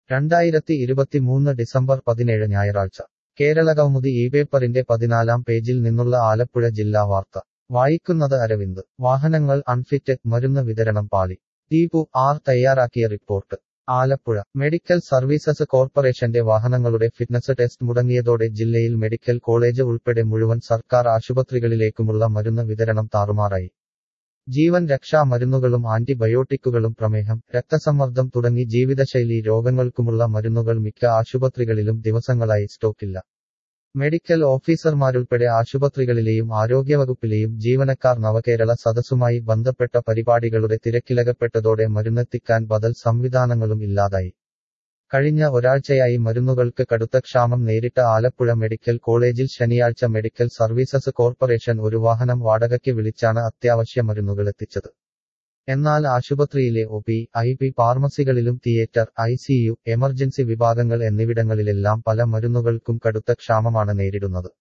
രണ്ടായിരത്തി ഇരുപത്തിമൂന്ന് ഡിസംബർ പതിനേഴ് ഞായറാഴ്ച കേരളകൗമുദി ഈ പേപ്പറിന്റെ പതിനാലാം പേജിൽ നിന്നുള്ള ആലപ്പുഴ ജില്ലാ വാർത്ത വായിക്കുന്നത് അരവിന്ദ് വാഹനങ്ങൾ അൺഫിറ്റ് മരുന്ന് വിതരണം പാളി ദീപു ആർ തയ്യാറാക്കിയ റിപ്പോർട്ട് ആലപ്പുഴ മെഡിക്കൽ സർവീസസ് കോർപ്പറേഷന്റെ വാഹനങ്ങളുടെ ഫിറ്റ്നസ് ടെസ്റ്റ് മുടങ്ങിയതോടെ ജില്ലയിൽ മെഡിക്കൽ കോളേജ് ഉൾപ്പെടെ മുഴുവൻ സർക്കാർ ആശുപത്രികളിലേക്കുമുള്ള മരുന്ന് വിതരണം താറുമാറായി ജീവൻ രക്ഷാ മരുന്നുകളും ആന്റിബയോട്ടിക്കുകളും പ്രമേഹം രക്തസമ്മർദ്ദം തുടങ്ങി ജീവിതശൈലി രോഗങ്ങൾക്കുമുള്ള മരുന്നുകൾ മിക്ക ആശുപത്രികളിലും ദിവസങ്ങളായി സ്റ്റോക്കില്ല മെഡിക്കൽ ഓഫീസർമാരുൾപ്പെടെ ആശുപത്രികളിലെയും ആരോഗ്യവകുപ്പിലെയും ജീവനക്കാർ നവകേരള സദസ്സുമായി ബന്ധപ്പെട്ട പരിപാടികളുടെ തിരക്കിലകപ്പെട്ടതോടെ മരുന്നെത്തിക്കാൻ ബദൽ സംവിധാനങ്ങളും ഇല്ലാതായി കഴിഞ്ഞ ഒരാഴ്ചയായി മരുന്നുകൾക്ക് കടുത്ത ക്ഷാമം നേരിട്ട ആലപ്പുഴ മെഡിക്കൽ കോളേജിൽ ശനിയാഴ്ച മെഡിക്കൽ സർവീസസ് കോർപ്പറേഷൻ ഒരു വാഹനം വാടകയ്ക്ക് വിളിച്ചാണ് അത്യാവശ്യ മരുന്നുകൾ എത്തിച്ചത് എന്നാൽ ആശുപത്രിയിലെ ഒ പി ഐ പി ഫാർമസികളിലും തിയേറ്റർ ഐ സിയു എമർജൻസി വിഭാഗങ്ങൾ എന്നിവിടങ്ങളിലെല്ലാം പല മരുന്നുകൾക്കും കടുത്ത ക്ഷാമമാണ് നേരിടുന്നത്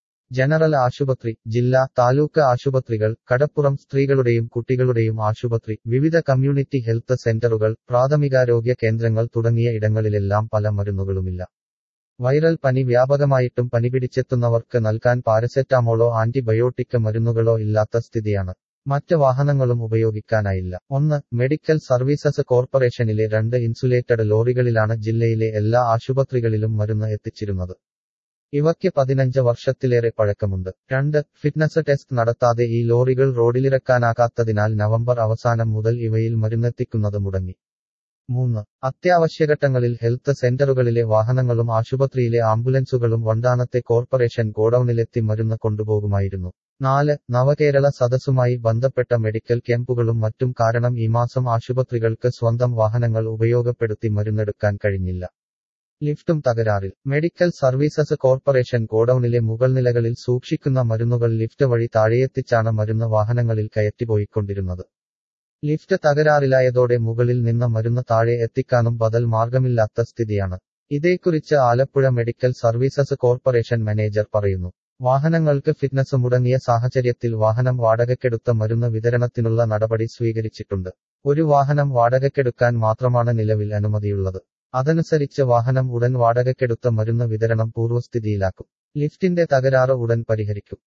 ജനറൽ ആശുപത്രി ജില്ലാ താലൂക്ക് ആശുപത്രികൾ കടപ്പുറം സ്ത്രീകളുടെയും കുട്ടികളുടെയും ആശുപത്രി വിവിധ കമ്മ്യൂണിറ്റി ഹെൽത്ത് സെന്ററുകൾ പ്രാഥമികാരോഗ്യ കേന്ദ്രങ്ങൾ തുടങ്ങിയ ഇടങ്ങളിലെല്ലാം പല മരുന്നുകളുമില്ല വൈറൽ പനി വ്യാപകമായിട്ടും പനി പിടിച്ചെത്തുന്നവർക്ക് നൽകാൻ പാരസെറ്റാമോളോ ആന്റിബയോട്ടിക് മരുന്നുകളോ ഇല്ലാത്ത സ്ഥിതിയാണ് മറ്റ് വാഹനങ്ങളും ഉപയോഗിക്കാനായില്ല ഒന്ന് മെഡിക്കൽ സർവീസസ് കോർപ്പറേഷനിലെ രണ്ട് ഇൻസുലേറ്റഡ് ലോറികളിലാണ് ജില്ലയിലെ എല്ലാ ആശുപത്രികളിലും മരുന്ന് എത്തിച്ചിരുന്നത് ഇവയ്ക്ക് പതിനഞ്ച് വർഷത്തിലേറെ പഴക്കമുണ്ട് രണ്ട് ഫിറ്റ്നസ് ടെസ്റ്റ് നടത്താതെ ഈ ലോറികൾ റോഡിലിറക്കാനാകാത്തതിനാൽ നവംബർ അവസാനം മുതൽ ഇവയിൽ മരുന്നെത്തിക്കുന്നത് മുടങ്ങി മൂന്ന് അത്യാവശ്യഘട്ടങ്ങളിൽ ഹെൽത്ത് സെന്ററുകളിലെ വാഹനങ്ങളും ആശുപത്രിയിലെ ആംബുലൻസുകളും വണ്ടാനത്തെ കോർപ്പറേഷൻ ഗോഡൌണിലെത്തി മരുന്ന് കൊണ്ടുപോകുമായിരുന്നു നാല് നവകേരള സദസ്സുമായി ബന്ധപ്പെട്ട മെഡിക്കൽ ക്യാമ്പുകളും മറ്റും കാരണം ഈ മാസം ആശുപത്രികൾക്ക് സ്വന്തം വാഹനങ്ങൾ ഉപയോഗപ്പെടുത്തി മരുന്നെടുക്കാൻ കഴിഞ്ഞില്ല ലിഫ്റ്റും തകരാറിൽ മെഡിക്കൽ സർവീസസ് കോർപ്പറേഷൻ ഗോഡൌണിലെ മുകൾ നിലകളിൽ സൂക്ഷിക്കുന്ന മരുന്നുകൾ ലിഫ്റ്റ് വഴി താഴെയെത്തിച്ചാണ് മരുന്ന് വാഹനങ്ങളിൽ കയറ്റിപ്പോയിക്കൊണ്ടിരുന്നത് ലിഫ്റ്റ് തകരാറിലായതോടെ മുകളിൽ നിന്ന് മരുന്ന് താഴെ എത്തിക്കാനും ബദൽ മാർഗമില്ലാത്ത സ്ഥിതിയാണ് ഇതേക്കുറിച്ച് Alappuzha medical services corporation manager പറയുന്നു വാഹനങ്ങൾക്ക് ഫിറ്റ്നസ് മുടങ്ങിയ സാഹചര്യത്തിൽ വാഹനം വാടകയ്ക്കെടുത്ത മരുന്ന് വിതരണത്തിനുള്ള നടപടി സ്വീകരിച്ചിട്ടുണ്ട് ഒരു വാഹനം വാടകയ്ക്കെടുക്കാൻ മാത്രമാണ് നിലവിൽ അനുമതിയുള്ളത് അതനുസരിച്ച് വാഹനം ഉടൻ വാടകയ്ക്കെടുത്ത മരുന്ന് വിതരണം പൂർവ്വസ്ഥിതിയിലാക്കും ലിഫ്റ്റിന്റെ തകരാറ് ഉടൻ പരിഹരിക്കും